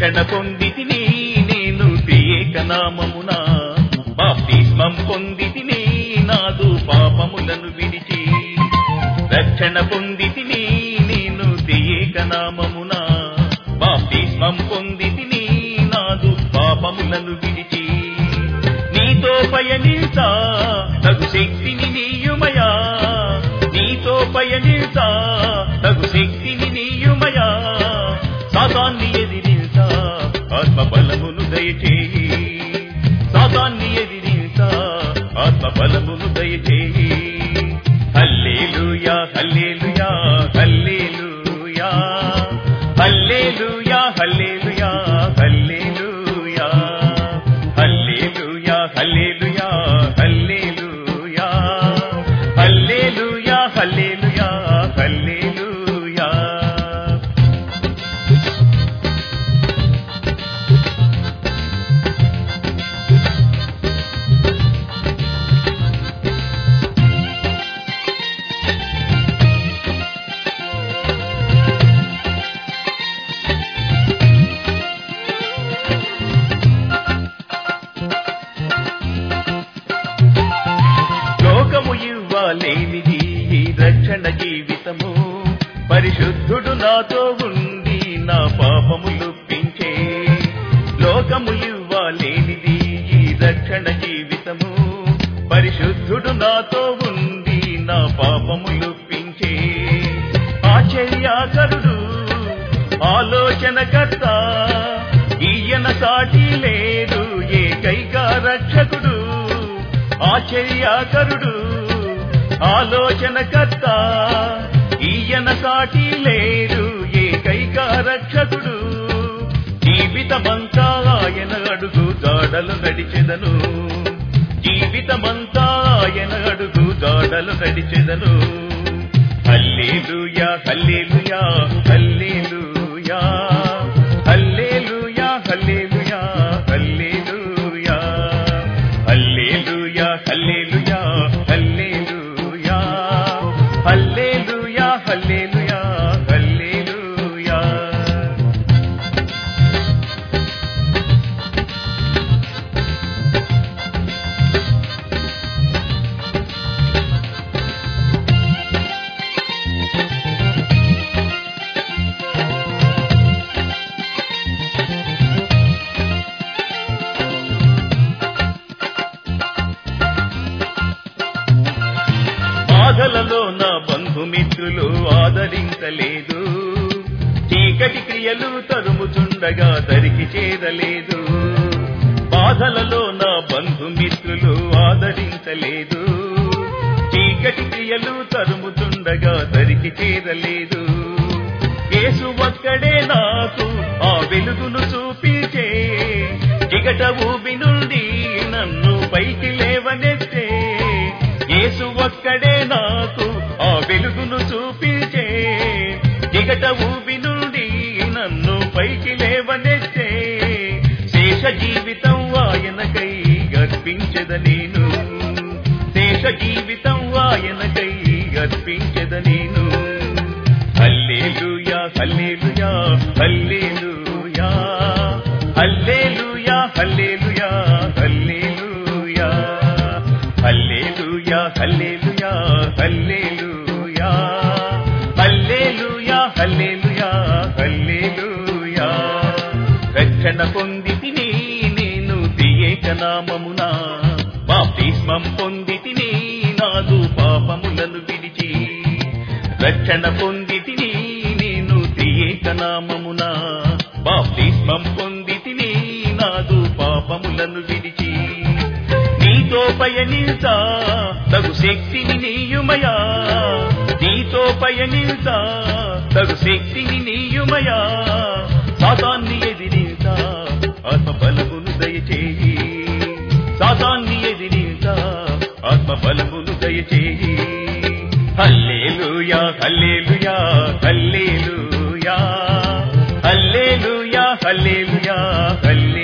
రక్షణ పొందితిని నేను త్రియేక నామమున బాప్తిస్మం పొందితిని నాదు పాపములను విడిచి రక్షణ పొందితిని నేను త్రియేక నామమున బాప్తిస్మం పొందితిని నాదు పాపములను విడిచి నీతో పయనిల్సా తగు శక్తిని నీయుమయా నీతో పయనిల్సా తగు శక్తిని నీయుమయా సాతాన్ని ఎదిరించా ఆత్మ బలమును దయచేయి సాతాన్ని ఎదిరించా ఆత్మ బలమును దయచేయి హల్లేలుయా హల్లేలుయా హల్లేలుయా హల్లేలుయా హల్లేలుయా హల్లేలుయా హల్లేలుయా హల్లేలుయా హల్లేలుయా హల్లేలుయా హల్లేలుయా హల్లేలుయా లోకము ఇవ్వలేనిది ఈ రక్షణ జీవితము పరిశుద్ధుడు నాతో ఉండి నా పాపములొప్పించే లోకము ఇవ్వలేనిది ఈ రక్షణ జీవితము పరిశుద్ధుడు నాతో ఉండి నా పాపములొప్పించే ఆశ్చర్యాకరుడు ఆలోచనకర్త ఈయన సాటి లేరు ఏకైక రక్షకుడు ఆశ్చర్యాకరుడు ఆలోచనకర్త ఈయన సాటి లేరు ఏకైక రక్షకుడు జీవితమంతా ఆయన అడుగు జాడలు నడిచెదను జీవితమంతా ఆయన అడుగు జాడలు నడిచెదను హల్లేలుయా హల్లేలుయా హల్లేలుయా హల్లేలుయా హల్లేలుయా హల్లేలుయా హల్లేలుయా హల్లేలుయా హల్లేలుయా హల్లేలుయా హల్లేలుయా హల్లేలుయా బాధలలో నా బంధుమిత్రులు ఆదరించలేదు చీకటి క్రియలు తరుముచుండగా దరికి చేరలేదు బాధలలో నా బంధుమిత్రులు ఆదరించలేదు చీకటి క్రియలు తరుముచుండగా దరికి చేరలేదు యేసు ఒక్కడే నాకు ఆ వెలుగును చూపించే చిగట ఊబి నుండి నన్ను పైకి లేవనెత్తే యేసు ఒక్కడే నాకు ఆ వెలుగును చూపించే చిగట ఊబి నుండి నన్ను పైకి లేవనెత్తే శేష జీవితం ఆయనకై అర్పించద నేను శేష జీవితం ఆయనకై అర్పించద నేను హల్లేలుయా హల్లేలుయా హల్లేలుయా హల్లేలుయా హల్లేలుయా హల్లేలుయా హల్లేలుయా హల్లేలుయా హల్లేలుయా హల్లేలుయా హల్లేలుయా హల్లేలుయా రక్షణ పొందితిని నేను దియేక నామమున బాప్తిస్మం పొందితిని నాదు పాపములను విడిచి రక్షణ పొందితిని నేను త్రియేక నామమున బాప్తిస్మం పొందితిని నాదు పాపములను విడిచి నీతో పయనిల్సా తగు శక్తిని నీయుమయా నీతో పయనిల్సా తగు శక్తిని నీయుమయా సాతాన్ని ఎదిరించా ఆత్మ బలమును దయచేయి సాతాన్ని ఎదిరించా ఆత్మ బలమును దయచేయి హల్లేలుయా హల్లేలుయా హల్లేలుయా హల్లేలుయా హల్లేలుయా హల్లే